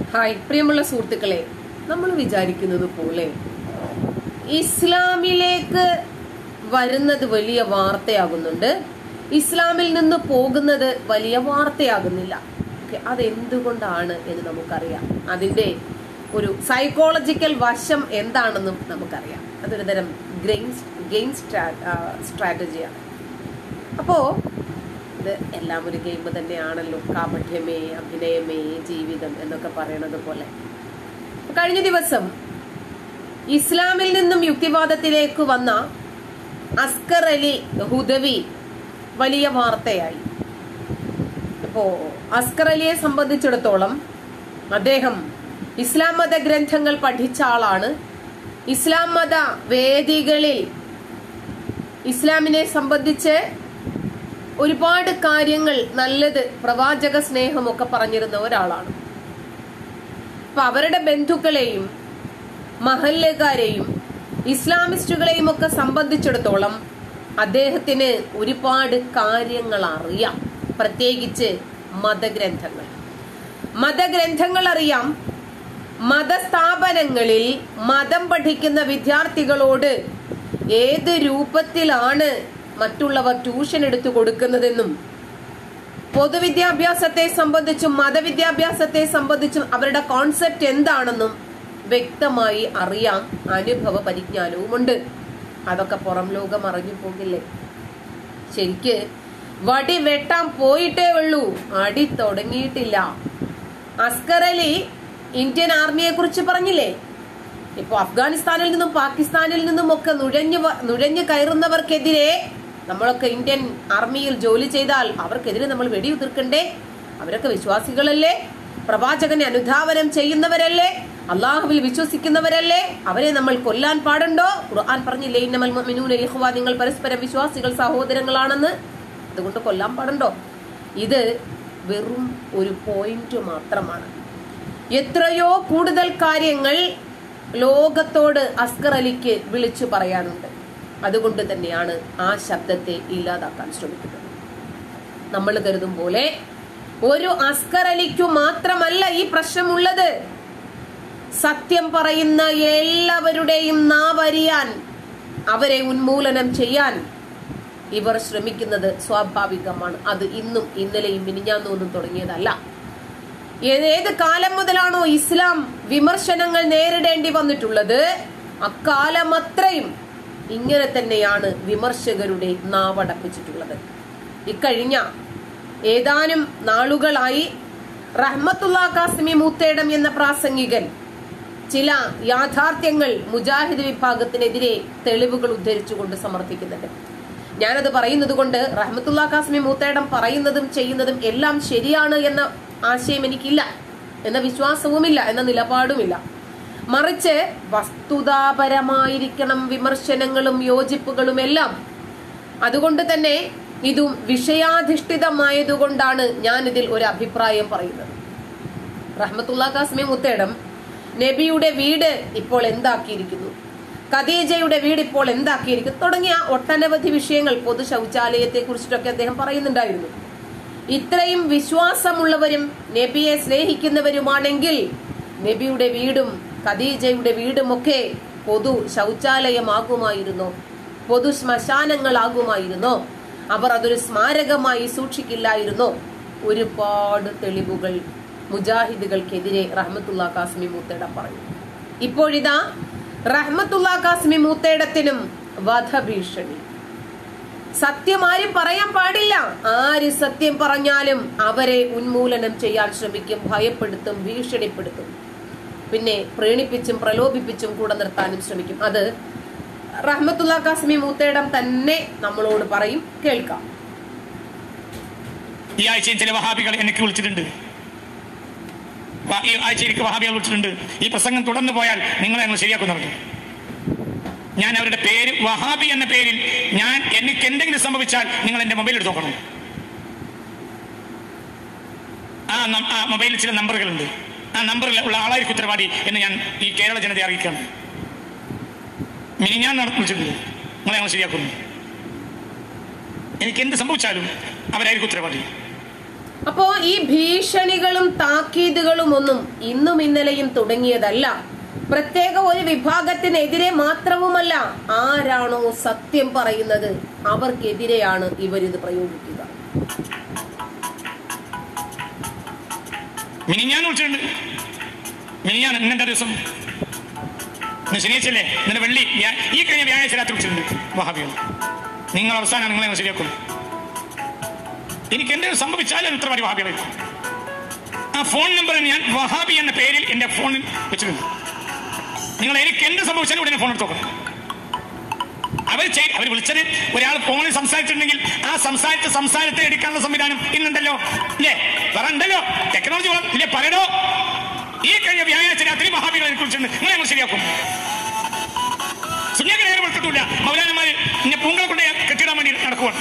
hi പ്രിയമുള്ള സുഹൃത്തുക്കളെ നമ്മൾ വിചാരിക്കുന്നത് പോലെ ഇസ്ലാമിലേക്ക് വരുന്നത് വലിയ വാർത്തയാകുന്നുണ്ട് ഇസ്ലാമിൽ നിന്ന് പോകുന്നത് വലിയ വാർത്തയാകുന്നില്ല ഓക്കെ അതെന്തുകൊണ്ടാണ് എന്ന് നമുക്കറിയാം അതിന്റെ ഒരു സൈക്കോളജിക്കൽ വശം എന്താണെന്നും നമുക്കറിയാം അതൊരു തരം ഗെയിം ഗെയിം സ്ട്രാറ്റജിയാണ് അപ്പോ ഇത് എല്ലാം ഒരു ഗെയിം തന്നെയാണല്ലോ കാപഠ്യമേ അഭിനയമേ ജീവിതം എന്നൊക്കെ പറയണത് പോലെ കഴിഞ്ഞ ദിവസം ഇസ്ലാമിൽ നിന്നും യുക്തിവാദത്തിലേക്ക് വന്ന അസ്കർ അലി ഹുദവി വലിയ വാർത്തയായി അപ്പോ അസ്കർ അലിയെ സംബന്ധിച്ചിടത്തോളം അദ്ദേഹം ഇസ്ലാം മത ഗ്രന്ഥങ്ങൾ പഠിച്ച ആളാണ് ഇസ്ലാം മത വേദികളിൽ ഇസ്ലാമിനെ സംബന്ധിച്ച് ഒരുപാട് കാര്യങ്ങൾ നല്ലത് പ്രവാചക സ്നേഹമൊക്കെ പറഞ്ഞിരുന്ന ഒരാളാണ് അപ്പൊ അവരുടെ ബന്ധുക്കളെയും മഹല്ലുകാരെയും ഇസ്ലാമിസ്റ്റുകളെയും ഒക്കെ സംബന്ധിച്ചിടത്തോളം അദ്ദേഹത്തിന് ഒരുപാട് കാര്യങ്ങൾ അറിയാം പ്രത്യേകിച്ച് മതഗ്രന്ഥങ്ങൾ മതഗ്രന്ഥങ്ങൾ അറിയാം മതസ്ഥാപനങ്ങളിൽ മതം പഠിക്കുന്ന വിദ്യാർത്ഥികളോട് ഏത് രൂപത്തിലാണ് മറ്റുള്ളവർ ട്യൂഷൻ എടുത്തു കൊടുക്കുന്നതെന്നും പൊതുവിദ്യാഭ്യാസത്തെ സംബന്ധിച്ചും മതവിദ്യാഭ്യാസത്തെ സംബന്ധിച്ചും അവരുടെ കോൺസെപ്റ്റ് എന്താണെന്നും വ്യക്തമായി അറിയാം അനുഭവ പരിജ്ഞാനവുമുണ്ട് അതൊക്കെ പുറം ലോകം അറിഞ്ഞു പോകില്ലേ ശരിക്ക് വടി വെട്ടാൻ പോയിട്ടേ ഉള്ളൂ അടി തുടങ്ങിയിട്ടില്ല അസ്കർ അലി ഇന്ത്യൻ ആർമിയെ കുറിച്ച് പറഞ്ഞില്ലേ ഇപ്പൊ അഫ്ഗാനിസ്ഥാനിൽ നിന്നും പാകിസ്ഥാനിൽ നിന്നും ഒക്കെ നുഴഞ്ഞു വ- നുഴഞ്ഞു കയറുന്നവർക്കെതിരെ നമ്മളൊക്കെ ഇന്ത്യൻ ആർമിയിൽ ജോലി ചെയ്താൽ അവർക്കെതിരെ നമ്മൾ വെടിയുതിർക്കണ്ടേ അവരൊക്കെ വിശ്വാസികളല്ലേ പ്രവാചകനെ അനുധാവനം ചെയ്യുന്നവരല്ലേ അള്ളാഹുവിൽ വിശ്വസിക്കുന്നവരല്ലേ അവരെ നമ്മൾ കൊല്ലാൻ പാടുണ്ടോ ഖുർആൻ പറഞ്ഞില്ലേ ഇന്നമൽ മുഅ്മിനൂന ഇഖ്വ നിങ്ങൾ പരസ്പരം വിശ്വാസികൾ സഹോദരങ്ങളാണെന്ന് അതുകൊണ്ട് കൊല്ലാൻ പാടുണ്ടോ ഇത് വെറും ഒരു പോയിന്റ് മാത്രമാണ് എത്രയോ കൂടുതൽ കാര്യങ്ങൾ ലോകത്തോട് അസ്കർ അലിക്ക് വിളിച്ചു പറയാനുണ്ട് അതുകൊണ്ട് തന്നെയാണ് ആ ശബ്ദത്തെ ഇല്ലാതാക്കാൻ ശ്രമിക്കുന്നത് നമ്മൾ കരുതും പോലെ ഒരു അസ്കർ അലിക്കു മാത്രമല്ല ഈ പ്രശ്നമുള്ളത് സത്യം പറയുന്ന എല്ലാവരുടെയും നാവരിയാൻ അവരെ ഉന്മൂലനം ചെയ്യാൻ ഇവർ ശ്രമിക്കുന്നത് സ്വാഭാവികമാണ് അത് ഇന്നും ഇന്നലെയും മിനിഞ്ഞാന്നൊന്നും തുടങ്ങിയതല്ല ഏത് കാലം മുതലാണോ ഇസ്ലാം വിമർശനങ്ങൾ നേരിടേണ്ടി വന്നിട്ടുള്ളത് അക്കാലം അത്രയും ഇങ്ങനെ തന്നെയാണ് വിമർശകരുടെ നാവടപ്പിച്ചിട്ടുള്ളത് ഇക്കഴിഞ്ഞ ഏതാനും നാളുകളായി റഹ്മത്തുള്ള കാസിമി മൂത്തേടം എന്ന പ്രാസംഗികൻ ചില യാഥാർത്ഥ്യങ്ങൾ മുജാഹിദ് വിഭാഗത്തിനെതിരെ തെളിവുകൾ ഉദ്ധരിച്ചുകൊണ്ട് സമർത്ഥിക്കുന്നുണ്ട് ഞാനത് പറയുന്നത് കൊണ്ട് റഹ്മത്തുള്ള കാസ്മി മൂത്തേടം പറയുന്നതും ചെയ്യുന്നതും എല്ലാം ശരിയാണ് എന്ന ആശയം എനിക്കില്ല എന്ന വിശ്വാസവുമില്ല എന്ന നിലപാടുമില്ല മറിച്ച് വസ്തുതാപരമായിരിക്കണം വിമർശനങ്ങളും യോജിപ്പുകളും എല്ലാം അതുകൊണ്ട് തന്നെ ഇതും വിഷയാധിഷ്ഠിതമായതുകൊണ്ടാണ് ഞാൻ ഇതിൽ ഒരു അഭിപ്രായം പറയുന്നത് റഹ്മത്തുള്ള കാസ്മി മുത്തേടം നബിയുടെ വീട് ഇപ്പോൾ എന്താക്കിയിരിക്കുന്നു ഖദീജയുടെ വീട് ഇപ്പോൾ എന്താക്കിയിരിക്കുന്നു തുടങ്ങിയ ഒട്ടനവധി വിഷയങ്ങൾ പൊതു ശൗചാലയത്തെ കുറിച്ചിട്ടൊക്കെ അദ്ദേഹം പറയുന്നുണ്ടായിരുന്നു ഇത്രയും വിശ്വാസമുള്ളവരും നബിയെ സ്നേഹിക്കുന്നവരുമാണെങ്കിൽ നബിയുടെ വീടും ഖദീജയുടെ വീടുമൊക്കെ പൊതു ശൗചാലയമാകുമായിരുന്നോ പൊതു ശ്മശാനങ്ങളാകുമായിരുന്നോ അവർ അതൊരു സ്മാരകമായി സൂക്ഷിക്കില്ലായിരുന്നോ ഒരുപാട് തെളിവുകൾ മുജാഹിദുകൾക്കെതിരെ റഹ്മത്തുള്ള കാസ്മി മൂത്തേട പറഞ്ഞു ഇപ്പോഴിതാ റഹ്മത്തുള്ള കാസ്മി മൂത്തേടത്തിനും വധഭീഷണി സത്യം ആരും പറയാൻ പാടില്ല ആര് സത്യം പറഞ്ഞാലും അവരെ ഉന്മൂലനം ചെയ്യാൻ ശ്രമിക്കും ഭയപ്പെടുത്തും ഭീഷണിപ്പെടുത്തും പിന്നെ പ്രീണിപ്പിച്ചും പ്രലോഭിപ്പിച്ചും കൂടെ നിർത്താനും ശ്രമിക്കും അത് റഹ്മത്തുള്ള കാസ്മി മൂത്തേടം തന്നെ നമ്മളോട് പറയും കേൾക്കാം ഈ ആഴ്ചയും ചില വഹാബികൾ എനിക്ക് വിളിച്ചിട്ടുണ്ട് വ- ഈ ആഴ്ച എനിക്ക് വഹാബികൾ വിളിച്ചിട്ടുണ്ട് ഈ പ്രസംഗം തുടർന്നു പോയാൽ നിങ്ങളെ ഞങ്ങൾ ശരിയാക്കുന്നുണ്ട് ഞാൻ അവരുടെ പേര് വഹാബി എന്ന പേരിൽ ഞാൻ എനിക്ക് എന്തെങ്കിലും സംഭവിച്ചാൽ നിങ്ങൾ എന്റെ മൊബൈൽ എടുത്ത് നോക്കണം ആ നം- ആ മൊബൈലിൽ ചില നമ്പറുകളുണ്ട് ആ നമ്പറിൽ ഉള്ള ആളായിരിക്കും ഉത്തരവാദി എന്ന് ഞാൻ ഈ കേരള ജനതയെ അറിയിക്കുകയാണ് മിനി ഞാൻ വിളിച്ചിട്ടുണ്ട് നിങ്ങളെ ഞങ്ങൾ ശരിയാക്കുന്നു എനിക്ക് എന്ത് സംഭവിച്ചാലും അവരായിരിക്കും ഉത്തരവാദി അപ്പോ ഈ ഭീഷണികളും താക്കീതുകളും ഒന്നും ഇന്നും ഇന്നലെയും തുടങ്ങിയതല്ല പ്രത്യേക ഒരു വിഭാഗത്തിനെതിരെ മാത്രവുമല്ല ആരാണോ സത്യം പറയുന്നത് അവർക്കെതിരെയാണ് ഇവരിത് പ്രയോഗിക്കുക മിനിഞ്ഞാൻ വിളിച്ചിട്ടുണ്ട് മിനിഞ്ഞാൻ ഇന്നെന്താ ദിവസം ഇന്ന് ശനിയാഴ്ചയല്ലേ ഇന്നലെ വെള്ളി വ്യാ- ഈ കഴിഞ്ഞ വ്യാഴാഴ്ച രാത്രി വിളിച്ചിട്ടുണ്ട് വഹാബികൾ നിങ്ങൾ അവസാനം നിങ്ങളെ ഞങ്ങൾ ശരിയാക്കും എനിക്ക് എന്ത് സംഭവിച്ചാലും ഉത്തരവാദി വഹാബികളെ ആ ഫോൺ നമ്പർ ഞാൻ വഹാബി എന്ന പേരിൽ എന്റെ ഫോണിൽ വെച്ചിട്ടുണ്ട് നിങ്ങൾ എനിക്ക് എന്ത് സംഭവിച്ചാലും ഉടനെ ഫോൺ എടുത്ത് നോക്കണം അവർ ചെയ്- അവർ വിളിച്ചത് ഒരാൾ ഫോണിൽ സംസാരിച്ചിട്ടുണ്ടെങ്കിൽ ആ സംസാരിച്ച സംസാരത്തെ എടുക്കാനുള്ള സംവിധാനം ഇന്നുണ്ടല്ലോ ഇല്ലേ പറണ്ടല്ലോ ടെക്നോളജി വള- ഇല്ലേ പറയടോ ഈ കഴിഞ്ഞ വ്യാഴാഴ്ച രാത്രി മഹാബികളെ കുറിച്ചുണ്ട് നിങ്ങൾ ഞങ്ങൾ ശരിയാക്കും സുന്യാക്ക് നേരെ വിളിച്ചിട്ടില്ല മൗലാനമാര് ഇന്നെ പൂങ്കളെ കൊണ്ട് കെട്ടിടാൻ വേണ്ടി നടക്കുവാണ്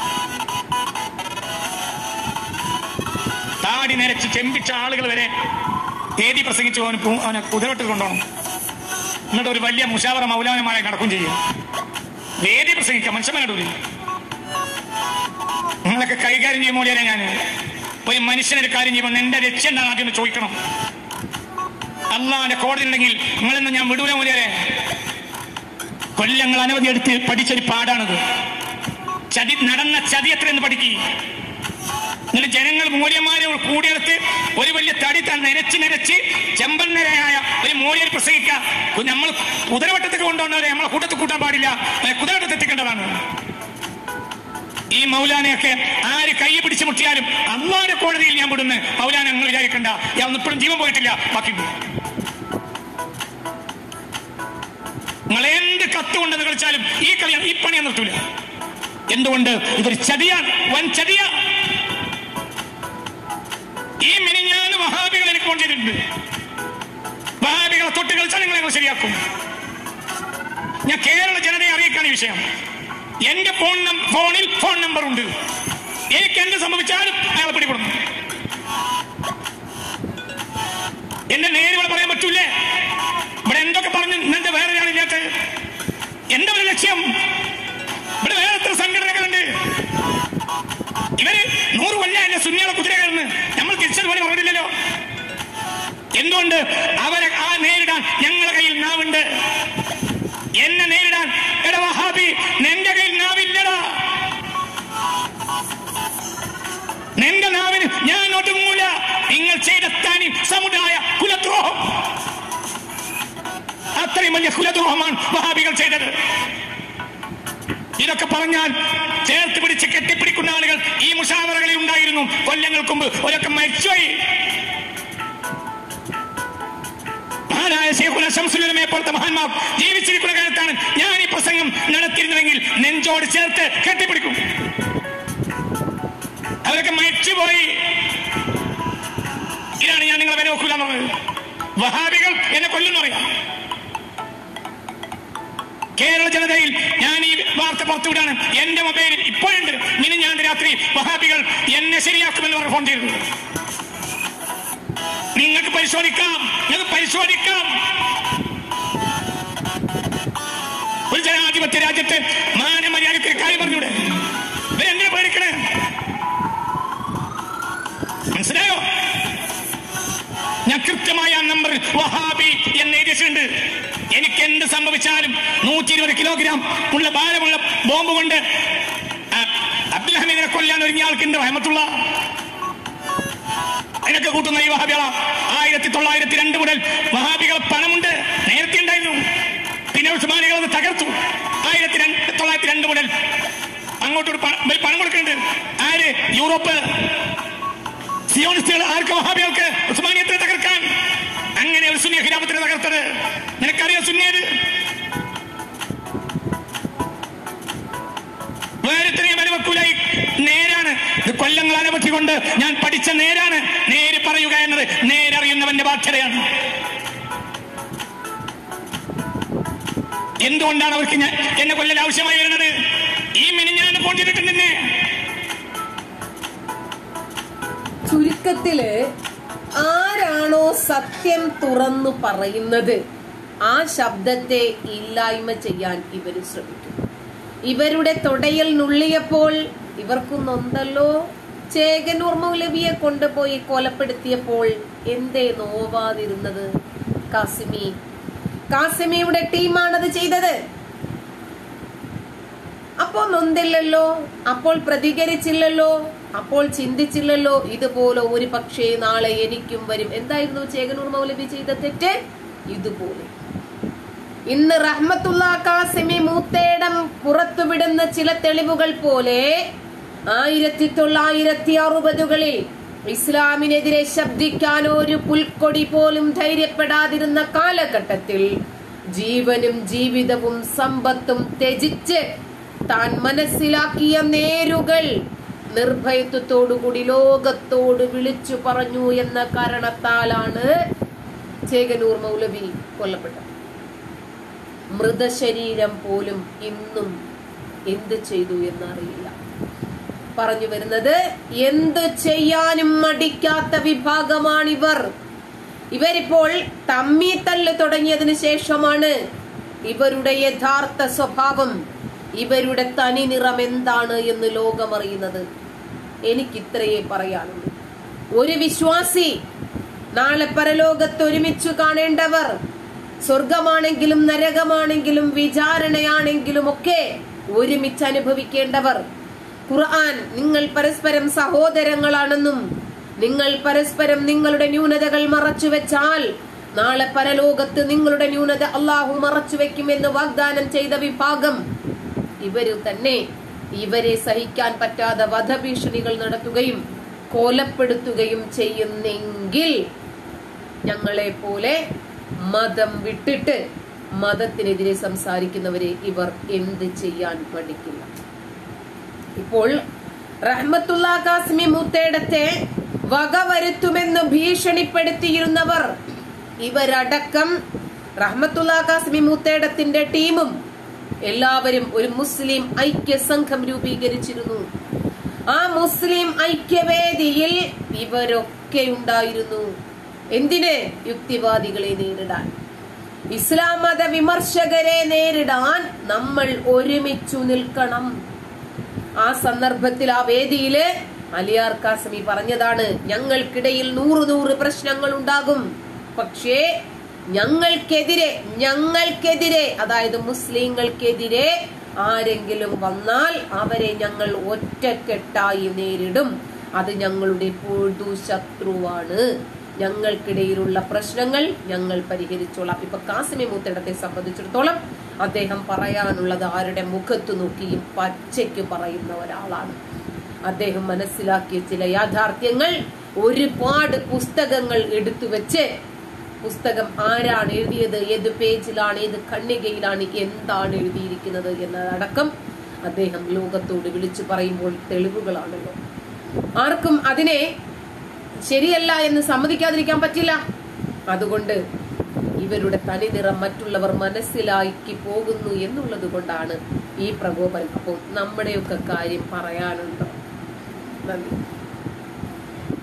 താടി നരച്ച് ചെമ്പിച്ച ആളുകൾ വരെ ഏതി പ്രസംഗിച്ചു അവന് പൂ- അവനെ കുതിരവട്ടിൽ കൊണ്ടുപോകണം എന്നിട്ട് ഒരു വലിയ മുഷാവറ മൗലാനമാരെ നടക്കും ചെയ്യും വേദി പ്രസംഗിക്കാം മനുഷ്യന്മാരോട് നിങ്ങളൊക്കെ കൈകാര്യം ചെയ്യുമ്പോൾ ഞാൻ ഒരു മനുഷ്യനൊരു കാര്യം ചെയ്യുമ്പോൾ എന്റെ രക്ഷ എന്താണ് ആദ്യം ഒന്ന് ചോദിക്കണം അള്ളാന്റെ കോടതി ഉണ്ടെങ്കിൽ നിങ്ങളെന്ന് ഞാൻ വിടൂല മൂലരെ കൊല്ലങ്ങൾ അനവധി എടുത്ത് പഠിച്ചൊരു പാടാണിത് ചതി നടന്ന ചതി എത്രയെന്ന് പഠിക്കുക എന്നിട്ട് ജനങ്ങൾ മൂല്യന്മാരെ കൂടിയെടുത്ത് ഒരു വലിയ തടി ത- നിരച്ച് നിരച്ച് ചെമ്പന്നരയായ ഒരു മൂല്യർ പ്രസംഗിക്കുക നമ്മൾ കുതിരവട്ടത്തേക്ക് കൊണ്ടുവന്നവരെ നമ്മളെ കൂട്ടത്തിൽ കൂട്ടാൻ പാടില്ല ഏ, കുതിരവട്ടത്ത് എത്തിക്കേണ്ടതാണ് ഈ മൗലാനയൊക്കെ ആര് കൈ പിടിച്ച് മുട്ടിയാലും അള്ളാന്റെ കോടതിയിൽ ഞാൻ വിടുന്നു മൗലാന നിങ്ങൾ വിചാരിക്കണ്ട ഞാൻ ഇപ്പോഴും ജീവൻ പോയിട്ടില്ല ബാക്കി നിങ്ങൾ എന്ത് കത്ത് കൊണ്ടെന്ന് കളിച്ചാലും ഈ കളി ഈ പണി ഞാൻ നിർത്തൂല എന്തുകൊണ്ട് ഇതൊരു ചതിയാണ് വൻ ചതിയാണ് ഈ മിനിഞ്ഞാന്ന് വഹാബികൾ എനിക്ക് കൊണ്ടിട്ടുണ്ട് വഹാബികളെ തൊട്ട് കളിച്ചാൽ നിങ്ങളെ ഞങ്ങൾ ശരിയാക്കും ഞാൻ കേരള ജനതയെ അറിയിക്കാണ് ഈ വിഷയം എന്റെ ഫോൺ നം- ഫോണിൽ ഫോൺ നമ്പർ ഉണ്ട് എനിക്ക് എന്ത് സംഭവിച്ചാലും അയാളെ പിടികൂടുന്നു എന്റെ നേര് ഇവിടെ പറയാൻ പറ്റൂലേ ഇവിടെ എന്തൊക്കെ പറഞ്ഞു ഇന്നത്തെ വേറെ ഒരാളില്ലാത്ത എന്താ ഒരു ലക്ഷ്യം ഇവിടെ വേറെ എത്ര സംഘടനകളുണ്ട് ഇവര് നൂറ് കൊല്ലമല്ല സുന്നികളെ കുതിര കയറുന്നു നമ്മൾ തിരിച്ചതുപോലെ പറഞ്ഞില്ലല്ലോ എന്തുകൊണ്ട് അവരെ ആ നേരിടാൻ ഞങ്ങളുടെ കയ്യിൽ നാവുണ്ട് എന്നെ നേരിടാൻ എടാ വഹാബി നിന്റെ കയ്യിൽ നാവില്ലടാ നിന്റെ നാവിന് ഞാൻ ഒതുങ്ങൂല നിങ്ങൾ ചെയ്ത തനി സമുദായ കുലദ്രോഹം അത്രയും വലിയ കുലദ്രോഹമാണ് വഹാബികൾ ചെയ്തത് ഇതൊക്കെ പറഞ്ഞാൽ ചേർത്ത് പിടിച്ച് കെട്ടിപ്പിടിക്കുന്ന ആളുകൾ ഈ മുഷാവറകളിൽ ഉണ്ടായിരുന്നു കൊല്ലങ്ങൾക്ക് മുമ്പ് ഒരൊക്കെ മരിച്ചുപോയി മഹാനായ ശേഖുന ശംസുലമയെ പോലത്തെ മഹാന്മാർ ജീവിച്ചിരിക്കുന്ന കാലത്താണ് ഞാൻ ഈ പ്രസംഗം നടത്തിയിരുന്നുവെങ്കിൽ നെഞ്ചോട് ചേർത്ത് കെട്ടിപ്പിടിക്കും അവരൊക്കെ മരിച്ചുപോയി ഇതാണ് ഞാൻ നിങ്ങളെ വില നോക്കൂല എന്ന് പറഞ്ഞത് വഹാബികൾ എന്നെ കൊല്ലുന്നറിയാം കേരള ജനതയിൽ ഞാൻ ഈ വാർത്ത പുറത്തുവിടാണ് എന്റെ മൊബൈലിൽ ഇപ്പോഴുണ്ട് ഇനി ഞാൻ രാത്രി വഹാബികൾ എന്നെ ശരിയാക്കുമെന്ന് പറഞ്ഞ് ഫോൺ ചെയ്തു നിങ്ങൾക്ക് പരിശോധിക്കാം നിങ്ങൾക്ക് പരിശോധിക്കാം ഒരു ജനാധിപത്യ രാജ്യത്ത് മാനമര്യാദയ്ക്ക് ഒരു കാര്യം പറഞ്ഞൂടെ ഇവരെന്തിനാ പേടിക്കണേ മനസ്സിലായോ ഞാൻ കൃത്യമായ ആ നമ്പർ വഹാബി എന്ന് എഴുതിയിട്ടുണ്ട് എനിക്ക് എന്ത് സംഭവിച്ചാലും നൂറ്റി ഇരുപത് കിലോഗ്രാം ഉള്ള ഭാരമുള്ള ബോംബ് കൊണ്ട് ആ, അബ്ദുൽ ഹമീദിനെ കൊല്ലാൻ ഒരുങ്ങിയ ആൾക്കുണ്ട് റഹമത്തുള്ള അതിനൊക്കെ കൂട്ടുന്ന ഈ വഹാബികള ആയിരത്തി തൊള്ളായിരത്തി രണ്ട് മുതൽ വഹാബികൾ പണമുണ്ട് നേരത്തെ ഉണ്ടായിരുന്നു പിന്നെ ഉസ്മാനികൾ അത് തകർത്തു ആയിരത്തി രണ്ട് തൊള്ളായിരത്തി രണ്ട് മുതൽ അങ്ങോട്ടൊരു പ- ഇവര് പണം കൊടുക്കുന്നുണ്ട് ആര് യൂറോപ്പ് സിയോണിസ്റ്റുകൾ ആർക്ക് വഹാബികൾക്ക് ഉസ്മാനിയത്തെ തകർക്കാൻ അങ്ങനെ ഒരു സുന്നിയ ഖിലാഫത്തിനെ തകർത്തത് നിനക്കറിയാം സുന്നിയത് വേറെത്രയും അനുവക്കൂലായി നേരാണ് ഇത് കൊല്ലങ്ങൾ അനവധി കൊണ്ട് ഞാൻ പഠിച്ച നേരാണ് നേര് പറയുക എന്നത് നേരറിയുന്നവന്റെ ബാധ്യതയാണ് എന്തുകൊണ്ടാണ് അവർക്ക് ഞാൻ എന്നെ കൊല്ലൽ ആവശ്യമായി വരുന്നത് ഈ മിനിഞ്ഞാന്ന് ഫോൺ ചെയ്തിട്ടുണ്ട് എന്നെ ചുരുക്കത്തില് ആരാണോ സത്യം തുറന്നു പറയുന്നത് ആ ശബ്ദത്തെ ഇല്ലായ്മ ചെയ്യാൻ ഇവര് ശ്രമിക്കും ഇവരുടെ തൊടയിൽ നുള്ളിയപ്പോൾ ഇവർക്കും നൊന്തല്ലോ ചേകനൂർ മൗലവിയെ കൊണ്ടുപോയി കൊലപ്പെടുത്തിയപ്പോൾ എന്തേ നോവാതിരുന്നത് കാസിമി കാസിമിയുടെ ടീമാണത് ചെയ്തത് അപ്പോൾ നൊന്തില്ലല്ലോ അപ്പോൾ പ്രതികരിച്ചില്ലല്ലോ അപ്പോൾ ചിന്തിച്ചില്ലല്ലോ ഇതുപോലെ ഒരു പക്ഷേ നാളെ എനിക്കും വരും എന്തായിരുന്നു ചേകനൂർ മൗലവി ചെയ്ത തെറ്റ് ഇതുപോലെ ഇന്ന് റഹ്മത്തുള്ള കാസിമി മൂത്തേടം പുറത്തുവിടുന്ന ചില തെളിവുകൾ പോലെ ആയിരത്തി തൊള്ളായിരത്തി അറുപതുകളിൽ ഇസ്ലാമിനെതിരെ ശബ്ദിക്കാൻ ഒരു പുൽക്കൊടി പോലും ധൈര്യപ്പെടാതിരുന്ന കാലഘട്ടത്തിൽ ജീവനും ജീവിതവും സമ്പത്തും ത്യജിച്ച് താൻ മനസ്സിലാക്കിയ നേരുകൾ നിർഭയത്വത്തോടുകൂടി ലോകത്തോട് വിളിച്ചു പറഞ്ഞു എന്ന കാരണത്താലാണ് ചേകനൂർ മൗലവി കൊല്ലപ്പെട്ടത് മൃതശരീരം പോലും ഇന്നും എന്ത് ചെയ്തു എന്നറിയില്ല പറഞ്ഞു വരുന്നത് എന്ത് ചെയ്യാനും മടിക്കാത്ത വിഭാഗമാണിവർ ഇവരിപ്പോൾ തമ്മി തല്ല് തുടങ്ങിയതിനു ശേഷമാണ് ഇവരുടെ യഥാർത്ഥ സ്വഭാവം ഇവരുടെ തനി നിറം എന്താണ് എന്ന് ലോകമറിയുന്നത് എനിക്കിത്രയേ പറയാനുള്ളൂ ഒരു വിശ്വാസി നാളെ പരലോകത്ത് ഒരുമിച്ചു കാണേണ്ടവർ സ്വർഗമാണെങ്കിലും നരകമാണെങ്കിലും വിചാരണയാണെങ്കിലും ഒക്കെ ഒരുമിച്ച് അനുഭവിക്കേണ്ടവർ ഖുർആൻ നിങ്ങൾ പരസ്പരം സഹോദരങ്ങളാണെന്നും നിങ്ങൾ പരസ്പരം നിങ്ങളുടെ ന്യൂനതകൾ മറച്ചു വെച്ചാൽ നാളെ പരലോകത്ത് നിങ്ങളുടെ ന്യൂനത അള്ളാഹു മറച്ചു വെക്കുമെന്ന് വാഗ്ദാനം ചെയ്ത വിഭാഗം ഇവര് തന്നെ ഇവരെ സഹിക്കാൻ പറ്റാതെ വധഭീഷണികൾ നടത്തുകയും കൊലപ്പെടുത്തുകയും ചെയ്യുന്നെങ്കിൽ ഞങ്ങളെ പോലെ മതം വിട്ടിട്ട് മതത്തിനെതിരെ സംസാരിക്കുന്നവരെ ഇവർ എന്ത് ചെയ്യാൻ മടിക്കില്ല ഇപ്പോൾ റഹ്മത്തുള്ള കാസ്മി മുത്തേടത്തെ വകവരുത്തുമെന്ന് ഭീഷണിപ്പെടുത്തിയിരുന്നവർ ഇവരടക്കം റഹ്മത്തുള്ള കാസ്മി മുത്തേടത്തിന്റെ ടീമും എല്ലാവരും ഒരു മുസ്ലിം ഐക്യ സംഘം രൂപീകരിച്ചിരുന്നു ആ മുസ്ലിം ഐക്യവേദിയിൽ ഇവരൊക്കെ ഉണ്ടായിരുന്നു എന്തിന് യുക്തിവാദികളെ നേരിടാൻ ഇസ്ലാം മത വിമർശകരെ നേരിടാൻ നമ്മൾ ഒരുമിച്ചു നിൽക്കണം ആ സന്ദർഭത്തിൽ ആ വേദിയില് അലിയാർ കാസമി പറഞ്ഞതാണ് ഞങ്ങൾക്കിടയിൽ നൂറ് നൂറ് പ്രശ്നങ്ങൾ ഉണ്ടാകും പക്ഷേ ഞങ്ങൾക്കെതിരെ ഞങ്ങൾക്കെതിരെ അതായത് മുസ്ലിങ്ങൾക്കെതിരെ ആരെങ്കിലും വന്നാൽ അവരെ ഞങ്ങൾ ഒറ്റക്കെട്ടായി നേരിടും അത് ഞങ്ങളുടെ പൊതു ശത്രുവാണ് ഞങ്ങൾക്കിടയിലുള്ള പ്രശ്നങ്ങൾ ഞങ്ങൾ പരിഹരിച്ചോളാം ഇപ്പൊ കാസിമി മൂത്തിടത്തെ സംബന്ധിച്ചിടത്തോളം അദ്ദേഹം പറയാനുള്ളത് ആരുടെ മുഖത്ത് നോക്കിയും പച്ചയ്ക്ക് പറയുന്ന ഒരാളാണ് അദ്ദേഹം മനസ്സിലാക്കിയ ചില യാഥാർത്ഥ്യങ്ങൾ ഒരുപാട് പുസ്തകങ്ങൾ എടുത്തു വെച്ച് പുസ്തകം ആരാണ് എഴുതിയത് ഏത് പേജിലാണ് ഏത് ഖണ്ഡികയിലാണ് എന്താണ് എഴുതിയിരിക്കുന്നത് എന്നതടക്കം അദ്ദേഹം ലോകത്തോട് വിളിച്ചു പറയുമ്പോൾ തെളിവുകളാണല്ലോ ആർക്കും അതിനെ ശരിയല്ല എന്ന് സമ്മതിക്കാതിരിക്കാൻ പറ്റില്ല അതുകൊണ്ട് ഇവരുടെ തനിനിറം മറ്റുള്ളവർ മനസ്സിലാക്കി പോകുന്നു എന്നുള്ളത് കൊണ്ടാണ് ഈ പ്രകോപനം അപ്പോൾ നമ്മുടെയൊക്കെ കാര്യം പറയാനുണ്ടോ നന്ദി